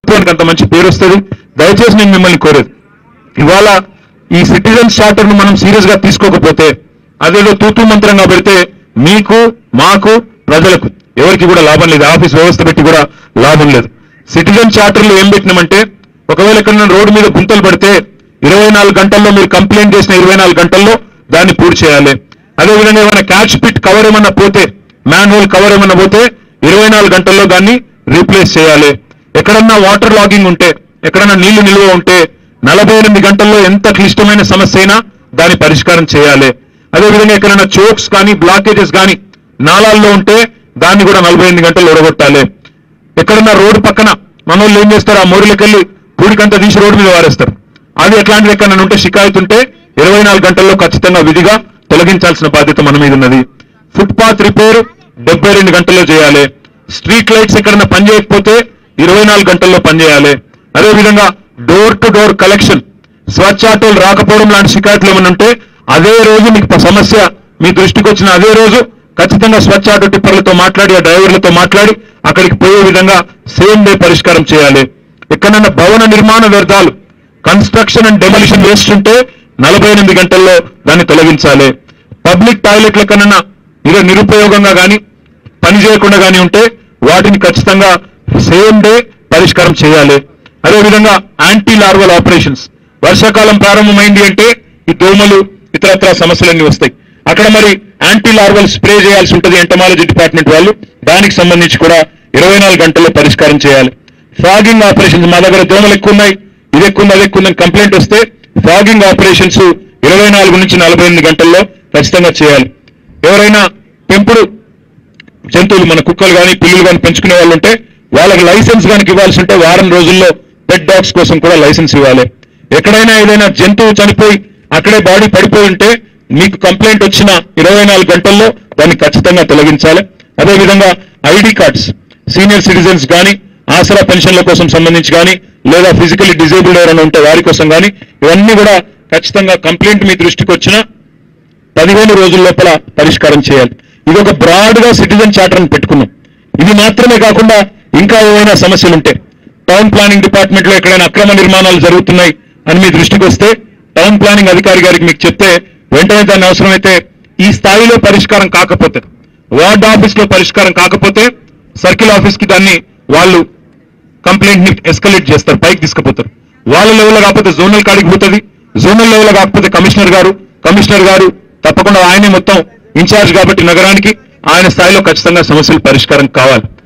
ప్రభుత్వానికి అంత మంచి పేరు వస్తుంది దయచేసి నేను మిమ్మల్ని కోరేది ఇవాళ ఈ సిటిజన్ చార్టర్ ను మనం సీరియస్ గా తీసుకోకపోతే అదేదో తూతూ మంత్రంగా పెడితే మీకు మాకు ప్రజలకు ఎవరికి కూడా లాభం లేదు ఆఫీస్ వ్యవస్థ పెట్టి కూడా లాభం లేదు సిటిజన్ చార్టర్లు ఏం పెట్టినామంటే ఒకవేళ ఎక్కడ రోడ్డు మీద గుంతలు పడితే ఇరవై నాలుగు గంటల్లో మీరు కంప్లైంట్ చేసిన ఇరవై నాలుగు గంటల్లో దాన్ని పూర్తి చేయాలి అదేవిధంగా ఏమైనా క్యాచ్ పిట్ కవర్ ఏమన్నా పోతే మ్యాన్ హోల్ కవర్ ఏమన్నా పోతే ఇరవై నాలుగు గంటల్లో దాన్ని రీప్లేస్ చేయాలి ఎక్కడన్నా వాటర్ లాగింగ్ ఉంటే ఎక్కడన్నా నీళ్లు నిల్వ ఉంటే నలభై ఎనిమిది గంటల్లో ఎంత క్లిష్టమైన సమస్య అయినా దాని పరిష్కారం చేయాలి అదేవిధంగా ఎక్కడైనా చోక్స్ కానీ బ్లాకేజెస్ కానీ నాలాల్లో ఉంటే దాన్ని కూడా నలభై ఎనిమిది గంటల్లో ఒడగొట్టాలి ఎక్కడన్నా రోడ్డు పక్కన మన వాళ్ళు ఏం చేస్తారు ఆ మోరులకెళ్ళి పూడికంతా తీసి రోడ్డు మీద వారేస్తారు అది ఎట్లాంటిది ఎక్కడన్నా ఉంటే షికాయత్ ఉంటే ఇరవై నాలుగు గంటల్లో ఖచ్చితంగా విధిగా తొలగించాల్సిన బాధ్యత మన మీద ఉన్నది ఫుట్పాత్ రిపేర్ డెబ్బై రెండు గంటల్లో చేయాలి స్ట్రీట్ లైట్స్ ఎక్కడన్నా పనిచేయకపోతే ఇరవై నాలుగు గంటల్లో పనిచేయాలి అదేవిధంగా door to door collection Swachh ఆటోలు రాకపోవడం లాంటి షికాయతులు ఏమైనా ఉంటే అదే రోజు మీకు ప- సమస్య మీ దృష్టికి వచ్చిన అదే రోజు ఖచ్చితంగా స్వచ్ఛ ఆటో టిప్పర్లతో మాట్లాడి ఆ డ్రైవర్లతో మాట్లాడి అక్కడికి పోయే విధంగా సేమ్ డే పరిష్కారం చేయాలి ఎక్కడన్నా భవన నిర్మాణ వ్యర్థాలు కన్స్ట్రక్షన్ అండ్ డెమలిషన్ వేస్ట్ ఉంటే నలభై ఎనిమిది గంటల్లో దాన్ని తొలగించాలి పబ్లిక్ టాయిలెట్ల కన్నా ఇక నిరుపయోగంగా కానీ పని చేయకుండా కానీ ఉంటే వాటిని ఖచ్చితంగా సేమ్ డే పరిష్కారం చేయాలి అదేవిధంగా యాంటీ లార్వల్ ఆపరేషన్స్ వర్షాకాలం ప్రారంభమైంది అంటే ఈ దోమలు ఇతరత్ర సమస్యలన్నీ వస్తాయి అక్కడ మరి యాంటీ లార్వల్ స్ప్రే చేయాల్సి ఉంటుంది ఎంటమాలజీ డిపార్ట్మెంట్ వాళ్ళు దానికి సంబంధించి కూడా ఇరవై నాలుగు గంటల్లో పరిష్కారం చేయాలి ఫాగింగ్ ఆపరేషన్స్ మా దగ్గర దోమలు ఎక్కువ ఉన్నాయి ఇది ఎక్కువ ఉంది అది ఎక్కువ ఉందని కంప్లైంట్ వస్తే ఫాగింగ్ ఆపరేషన్స్ ఇరవై నాలుగు నుంచి నలభై ఎనిమిది గంటల్లో ఖచ్చితంగా చేయాలి ఎవరైనా పెంపుడు జంతువులు మన కుక్కలు కానీ పిల్లులు కానీ పెంచుకునే వాళ్ళు ఉంటే వాళ్ళకి లైసెన్స్ కనుక ఇవ్వాల్సి ఉంటే వారం రోజుల్లో పెట్ డాగ్స్ కోసం కూడా లైసెన్స్ ఇవ్వాలి ఎక్కడైనా ఏదైనా జంతువు చనిపోయి అక్కడే బాడీ పడిపోయి ఉంటే మీకు కంప్లైంట్ వచ్చిన ఇరవై నాలుగు గంటల్లో దాన్ని ఖచ్చితంగా తొలగించాలి అదేవిధంగా ఐడి కార్డ్స్ సీనియర్ సిటిజన్స్ కానీ ఆసరా పెన్షన్ల కోసం సంబంధించి కానీ లేదా ఫిజికల్లీ డిజేబుల్డ్ ఎవరైనా ఉంటే వారి కోసం కానీ ఇవన్నీ కూడా ఖచ్చితంగా కంప్లైంట్ మీ దృష్టికి వచ్చినా పదిహేను రోజుల లోపల పరిష్కారం చేయాలి ఇది ఒక బ్రాడ్ గా సిటిజన్ చార్టర్ అని పెట్టుకున్నాం ఇది మాత్రమే కాకుండా ఇంకా ఏమైనా సమస్యలు ఉంటే టౌన్ ప్లానింగ్ డిపార్ట్మెంట్ లో ఎక్కడైనా అక్రమ నిర్మాణాలు జరుగుతున్నాయి అని మీ దృష్టికి వస్తే టౌన్ ప్లానింగ్ అధికారి గారికి మీకు చెప్తే వెంటనే దాన్ని అవసరమైతే ఈ స్థాయిలో పరిష్కారం కాకపోతే వార్డ్ ఆఫీస్ లో పరిష్కారం కాకపోతే సర్కిల్ ఆఫీస్ కి దాన్ని వాళ్ళు కంప్లైంట్ ని ఎస్కలేట్ చేస్తారు పైకి తీసుకుపోతారు వాళ్ళ లెవెల్ కాకపోతే జోనల్ కాడికి పోతుంది జోనల్ లెవెల్ కాకపోతే కమిషనర్ గారు కమిషనర్ గారు తప్పకుండా ఆయనే మొత్తం ఇన్ఛార్జ్ కాబట్టి నగరానికి ఆయన స్థాయిలో ఖచ్చితంగా సమస్యలు పరిష్కారం కావాలి